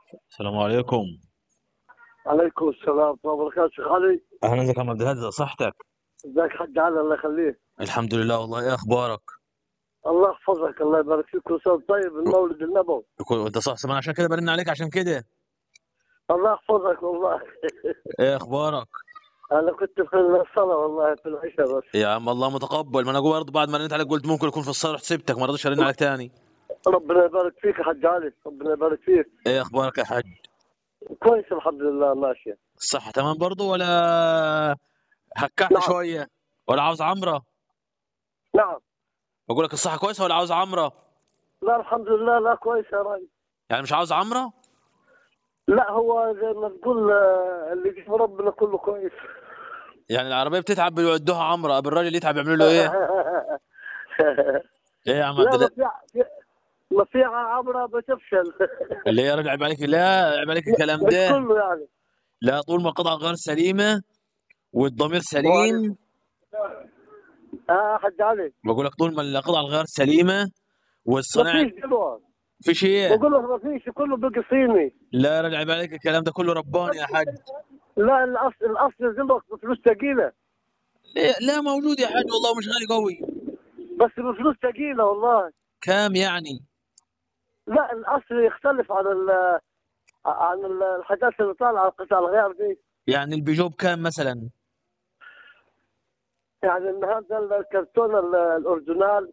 السلام عليكم عليكم السلام ورحمة الله وبركاته شيخ علي اهلا ازيك يا عم عبد الهادي ازي صحتك ازيك حاج علي الله يخليك الحمد لله والله ايه اخبارك الله يحفظك الله يبارك فيك كل سنة طيب المولد النبوي كل- انت صح سمعنا عشان كده برن عليك عشان كده الله يحفظك والله ايه اخبارك انا كنت في الصلاة والله في العشاء بس يا عم الله متقبل ما انا جوه برضه بعد ما رنيت عليك قلت ممكن يكون في الصالح رحت سبتك ما رضيتش ارن عليك تاني ربنا يبارك فيك يا حاج علي ربنا يبارك فيك ايه اخبارك يا حاج كويس الحمد لله ماشية الصحة تمام برضه ولا هكحت نعم. شوية ولا عاوز عمرة نعم بقول لك الصحة كويسة ولا عاوز عمرة لا الحمد لله لا كويس يا راجل يعني مش عاوز عمرة لا هو زي ما تقول آه، اللي يجيب ربنا كله كويس يعني العربية بتتعب بيودوها عمرة ابو الراجل يتعب يعملوا له ايه ايه يا عم لا عبد ما الله في ما في عبرة بتفشل اللي يا راجل عيب عليك لا عيب عليك الكلام مش ده كله يعني لا طول ما القطعة غير سليمة والضمير سليم اه حاج علي بقول لك طول ما القطعة الغير سليمة ما والصناعة فيش دلوقتي في شيء بقول لك ما فيش كله بقى صيني لا يا راجل عيب عليك الكلام ده كله رباني يا حاج لا الاصل الاصل زمرك بفلوس ثقيله لا- لا موجود يا حاج والله مش غالي قوي بس بفلوس ثقيله والله كام يعني لا الاصل يختلف عن ال عن ال- الحاجات اللي طالعه قطع الغيار دي يعني البيجو بكام مثلا يعني ان هذا الكرتون ال- الاوريجينال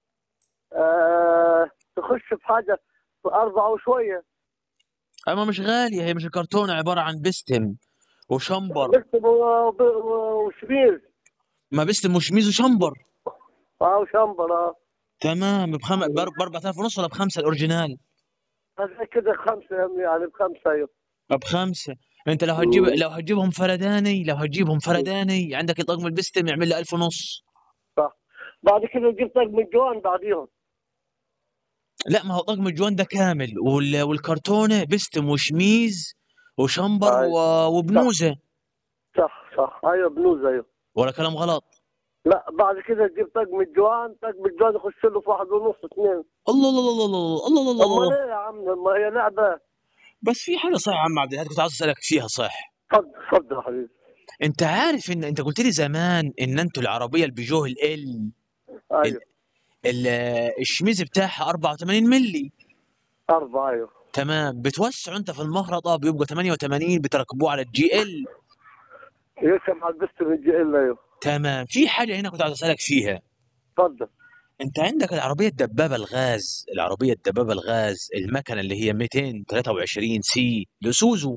آه تخش بحاجه في أربعة وشوية اما مش غالية هي مش الكرتونة عبارة عن بستم وشمبر بكتب و- و- وشميز ما بستم وشميز وشمبر اه وشمبر اه تمام بخم... ب 4000 ونص ولا بخمسة الاوريجينال هذا كده خمسة يعني بخمسة أيوه بخمسة انت لو هتجيب لو هتجيبهم فرداني لو هتجيبهم فرداني عندك طقم البستم يعمل له 1000 ونص صح بعد كده جبت طقم الجوان بعديهم لا ما هو طقم الجوان ده كامل وال... والكرتونة بستم وشميز وشمبر أيوة. و... وبنوزة صح صح ايوه بلوز ايوه ولا كلام غلط لا بعد كده تجيب طقم الجوان طقم الجوان يخش له في واحد ونص اثنين الله الله الله الله الله الله الله, امال الله. ايه يا عم ما هي لعبه بس في حاجة صح يا عم عبد الهادي كنت عاوز اسألك فيها صح تفضل تفضل يا حبيبي انت عارف ان انت قلت لي زمان ان انتوا العربية البيجو ال ال ايوه ال- الشميز بتاعها 84 ملي أربعة ايوه تمام بتوسعوا انت في المخرطة بيبقى 88 بتركبوه على الجي ال يسمع البست من الجي ال ايوه تمام في حاجة هنا كنت عاوز اسألك فيها تفضل انت عندك العربية الدبابة الغاز العربية الدبابة الغاز المكنة اللي هي 223 سي لسوزو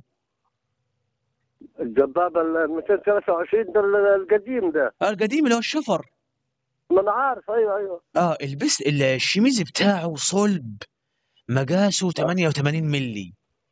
الدبابه ال 223 ده ال- القديم ده آه، القديم اللي هو الشفر ما انا عارف ايوه ايوه اه البس الشميز بتاعه صلب مقاسه 88 ملي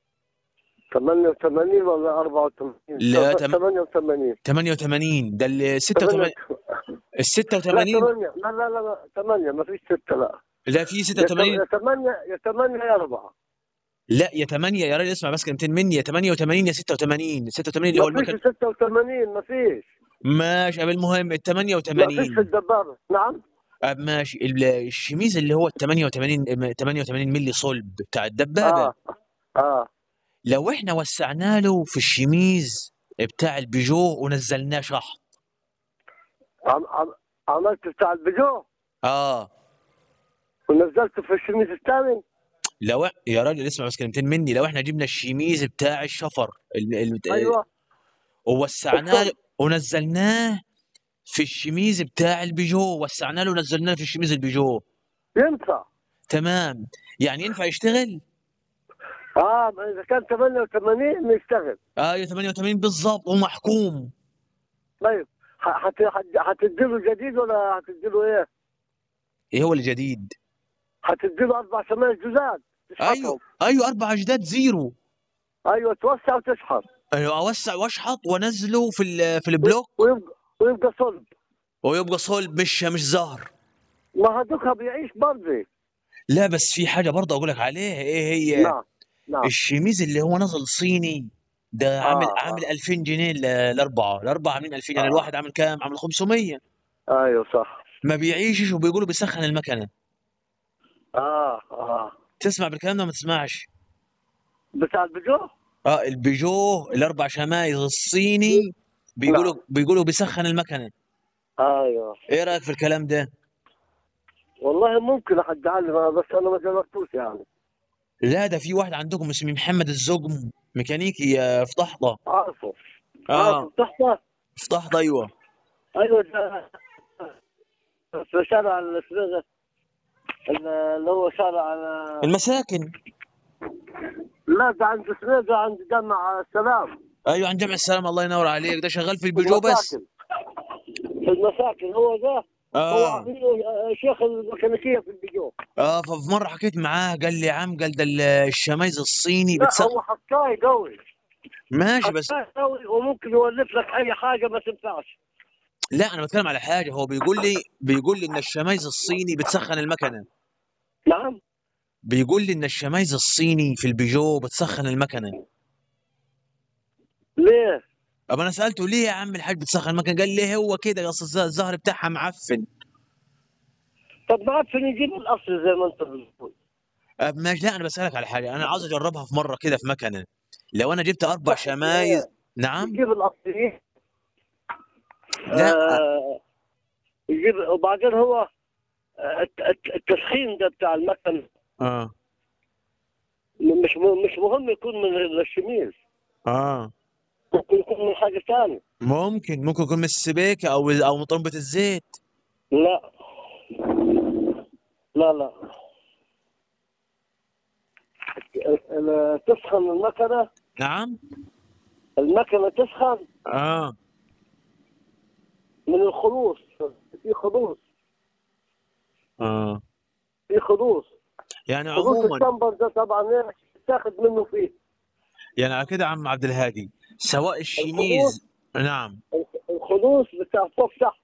88 ولا 84 لا، تم- 88 88 ده ال 86 ال لا 86 8 لا لا لا 8 ما فيش 6 لا لا في يا 86 8 يا 8 يا 4 لا يا 8 يا راجل اسمع بس كلمتين مني يا 88 يا 86 86 اللي هو ما فيش المكن 86 ما فيش ماشي أبي المهم ال ما فيش في 88 الدبابه نعم أب ماشي ال- الشميز اللي هو ال 88 88 ملي صلب بتاع الدبابة اه اه لو احنا وسعنا له في الشميز بتاع البيجو ونزلناه شحط عم عم عملت بتاع البيجو اه ونزلته في الشميز الثاني لو إح- يا راجل اسمع بس كلمتين مني لو احنا جبنا الشميز بتاع الشفر ال... ال... ايوه ووسعناه الصلب. ونزلناه في الشميز بتاع البيجو وسعناه له ونزلناه في الشميز البيجو ينفع تمام يعني ينفع يشتغل اه ما اذا كان 88 يشتغل ايوه 88 بالظبط ومحكوم طيب ح- حت حت- حتديله جديد ولا حتديله ايه؟ ايه هو الجديد حتديله اربع ثمان جزات ايوه تشحطهم ايوه اربع جداد زيرو ايوه توسع وتشحط ايوه اوسع واشحط وانزله في ال... في البلوك ويبقى ويبقى صلب ويبقى صلب مش مش زهر ما هذوك بيعيش برضه لا بس في حاجه برضه اقول لك عليها ايه هي نعم نعم الشميز اللي هو نزل صيني ده عامل آه، عامل 2000 جنيه ل- الاربعه الاربعه عاملين 2000 يعني آه. الواحد عامل كام عامل 500 ايوه صح ما بيعيشش وبيقولوا بيسخن المكنه اه اه تسمع بالكلام ده ما تسمعش بتاع البيجو اه البيجو الاربع شمايز الصيني بيقولوا نعم. بيقولوا بيسخن المكنه ايوه ايه رايك في الكلام ده والله ممكن احد يعلم بس انا ما جربتوش يعني لا ده في واحد عندكم اسمه محمد الزقم ميكانيكي آه، في طحطه عارفه اه عارفه تحته في طحطه ايوه ايوه ده في شارع الاسبغة اللي هو شارع المساكن لا ده عند سريجة عند جامع السلام ايوه عند جامع السلام الله ينور عليك ده شغال في البيجو بس المساكن. في المساكن هو ده هو اه عميل شيخ الميكانيكيه في البيجو اه ففي مره حكيت معاه قال لي يا عم قال ده ال- الشمايز الصيني لا بتسخن هو حكاي قوي ماشي بس حكاي قوي وممكن يولف لك اي حاجه ما تنفعش لا انا بتكلم على حاجه هو بيقول لي بيقول لي ان الشمايز الصيني بتسخن المكنه نعم بيقول لي ان الشمايز الصيني في البيجو بتسخن المكنه ليه؟ طب انا سالته ليه يا عم الحاج بتسخن المكنه قال لي هو كده اصل الز- الزهر بتاعها معفن طب ما عاد فين يجيب الاصل زي ما انت بتقول أه ماشي لا انا بسالك على حاجه انا عاوز اجربها في مره كده في مكنه لو انا جبت اربع بس شمايز نعم يجيب الاصليين لا آه يجيب وبعدين هو آه، الت- الت- التسخين ده بتاع المكن اه مش م- مش مهم يكون من الشميز اه ممكن يكون من حاجه ثانيه ممكن ممكن يكون من السبيكه او او من طرمبه الزيت لا لا لا ال- ال- تسخن المكنه نعم المكنه تسخن اه من الخلوص في خلوص اه في خلوص يعني خلوص عموما الشمبر ده طبعا ايه تاخذ منه فيه يعني على كده عم عبد الهادي سواء الشميز نعم الخلوص بتاع فوق تحت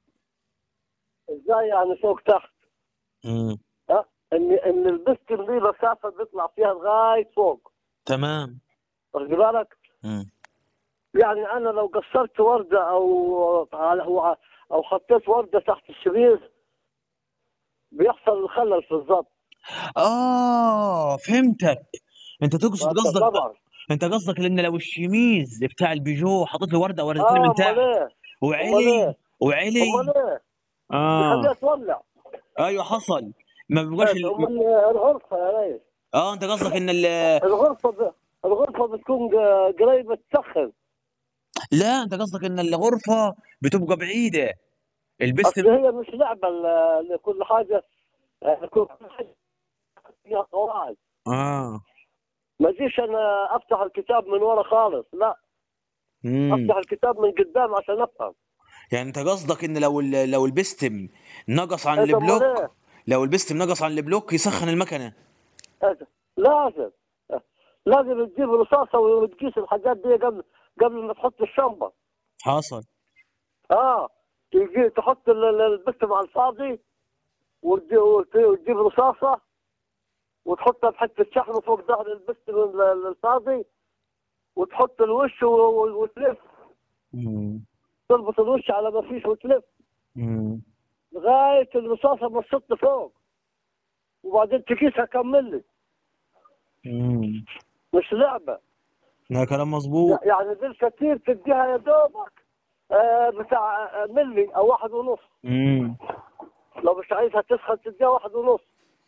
ازاي يعني فوق تحت مم. ها ان ان البستم دي مسافه بيطلع فيها لغايه فوق تمام واخد بالك مم. يعني انا لو قصرت ورده او او او حطيت ورده تحت الشميز بيحصل الخلل في الضبط اه فهمتك انت تقصد قصدك طبعا انت قصدك لان لو الشميز بتاع البيجو حاطط له ورده اه وردتين من امال تحت ايه امال وعلي ايه وعلي امال ايه اه يخليها تولع ايوه حصل ما بيبقاش ال... امال الغرفه يا ريس اه انت قصدك ان ال... الغرفه ب... الغرفه بتكون ق- قريبه تسخن لا انت قصدك ان الغرفه بتبقى بعيده البست اصل هي مش لعبه ل- لكل حاجه آه، كل حاجه فيها قواعد اه ما جيش انا افتح الكتاب من ورا خالص لا امم افتح الكتاب من قدام عشان افهم يعني انت قصدك ان لو ال... لو البستم نقص عن إيه طب البلوك أمال إيه؟ لو البستم نقص عن البلوك يسخن المكنه إيه؟ لازم لازم تجيب رصاصه وتقيس الحاجات دي قبل قبل ما تحط الشنبه حصل اه تجي تحط ال- ال- البستم على الفاضي وتجي- وت- وتجيب رصاصه وتحطها بحته شحم فوق ظهر البستم ال- ال- الفاضي وتحط الوش و- و- وتلف امم تربط الوش على ما فيش وتلف امم لغايه الرصاصه ما تصط فوق وبعدين تقيسها كمل لي امم مش لعبه ده كلام مظبوط يعني بالكثير تديها يا دوبك آه، بتاع آه، ملي او واحد ونص امم لو مش عايزها تسخن تديها واحد ونص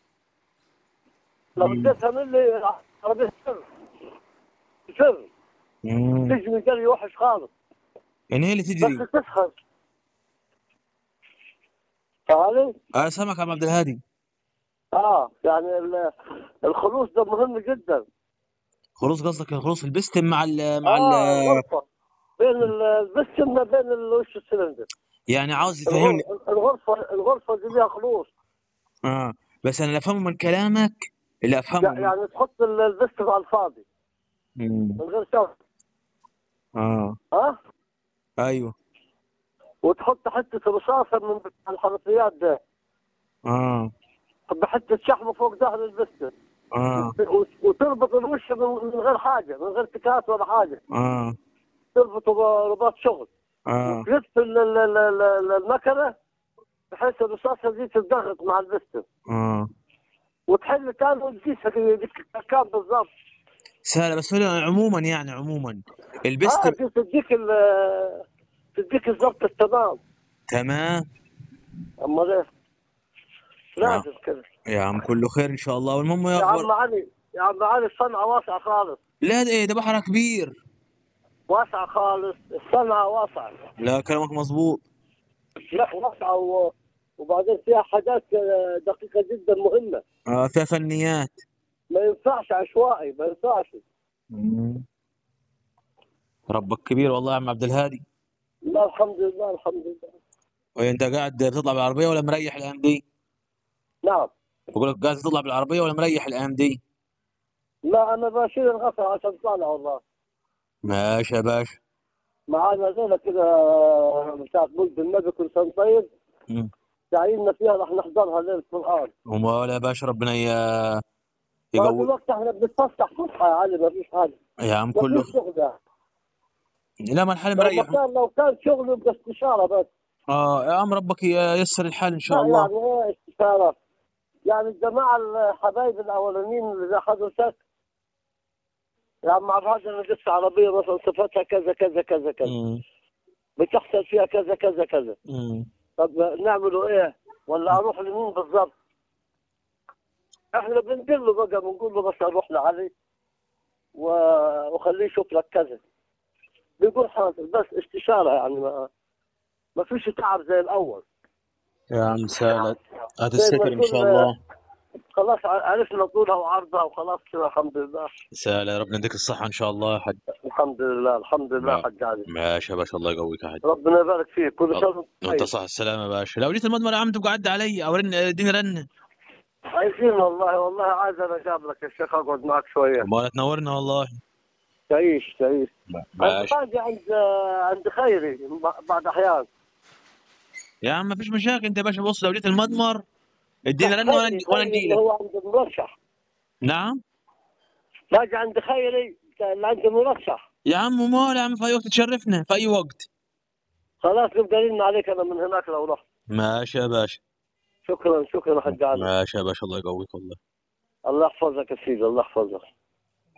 لو مم. اديتها ملي عربية سر سر امم تجري جري وحش خالص يعني هي اللي تجري بس تسخن فاهم؟ اه سامعك يا عم عبد الهادي اه يعني ال- الخلوص ده مهم جدا خلوص قصدك خلوص البستم مع ال مع اه ال الغرفه بين ال- البستم ما بين الوش السلندر يعني عاوز تفهمني الغر- الغرفه الغرفه دي ليها خلوص اه بس انا اللي افهمه من كلامك اللي افهمه من... يعني تحط ال- البستم على الفاضي مم. من غير شرط اه ها ايوه وتحط حته رصاصه من بتاع الحرفيات ده اه بحته شحمه فوق ظهر البستم اه وت- وتربط الوش من من غير حاجه من غير تكات ولا حاجه اه تربطه برباط شغل اه وتلف ال- ال- ال- ال- المكنه بحيث الرصاصه دي تتضغط مع البستم اه وتحل تاني وتقيسها ديك كام بالضبط سهله بس هو عموما يعني عموما البست اه دي تديك ال- تديك الضبط التمام تمام اما ليه لازم كده يا عم كله خير ان شاء الله والمهم يا عم يا علي يا عم علي الصنعة واسعة خالص لا ده ايه ده بحرها كبير واسعة خالص الصنعة واسعة لا كلامك مظبوط لا واسعة و... وبعدين فيها حاجات آه، دقيقة جدا مهمة آه فيها فنيات ما ينفعش عشوائي ما ينفعش ربك كبير والله يا عم عبد الهادي لا الحمد لله الحمد لله وانت قاعد بتطلع بالعربيه ولا مريح الايام دي نعم بقول لك قاعد تطلع بالعربيه ولا مريح الايام دي لا انا بشيل الغفر عشان طالع والله ماشي يا باشا معانا زينة كده آه، بتاعت مولد النبي كل سنة طيب مم. تعييننا فيها راح نحضرها ليلة القرآن وما يا باشا ربنا ي- بعد يقوي الوقت احنا بنتفسح فسحة يا علي ما فيش حاجة يا عم ما كله فيش شغل يعني لا ما الحال لو مريح كان لو كان شغل يبقى استشارة بس اه يا عم ربك ييسر الحال ان شاء لا الله يعني ايه استشارة يعني الجماعة الحبايب الأولانيين اللي أخذوا شك يا عم عبد الهادي أنا جبت عربية مثلا صفتها كذا كذا كذا كذا مم. بتحصل فيها كذا كذا كذا مم. طب نعمله ايه ولا اروح لمين بالضبط احنا بنقول له بقى بنقول له بس اروح لعلي و... وخليه يشوف لك كذا بيقول حاضر بس استشاره يعني ما ما فيش تعب زي الاول يا عم سالت زي هتستر ما ان شاء تقول الله خلاص ع- عرفنا طولها وعرضها وخلاص كده الحمد لله سال يا رب نديك الصحه ان شاء الله يا حاج الحمد لله الحمد لله لا. حاج علي ماشي يا باشا الله يقويك يا حاج ربنا يبارك فيك كل الله. سنه وأنت وانت طيب صح السلامه يا باشا لو جيت المضمر يا عم تبقى عدى علي او رن اديني رن عايزين والله والله عايز انا اقابلك يا شيخ اقعد معك شويه ما تنورنا والله تعيش تعيش انا ماشي باجي عند عند خيري بعد احيان يا عم ما فيش مشاكل انت يا باشا بص لو جيت المضمر اديني رن وانا خيري وانا خيري اجي اللي لك هو عند المرشح نعم باجي عند خيري اللي عند المرشح يا عم ومال يا عم في اي وقت تشرفنا في اي وقت خلاص نبقى رن عليك انا من هناك لو رحت ماشي يا باشا شكرا شكرا حاج علي ماشي يا باشا الله يقويك والله الله يحفظك يا سيدي الله يحفظك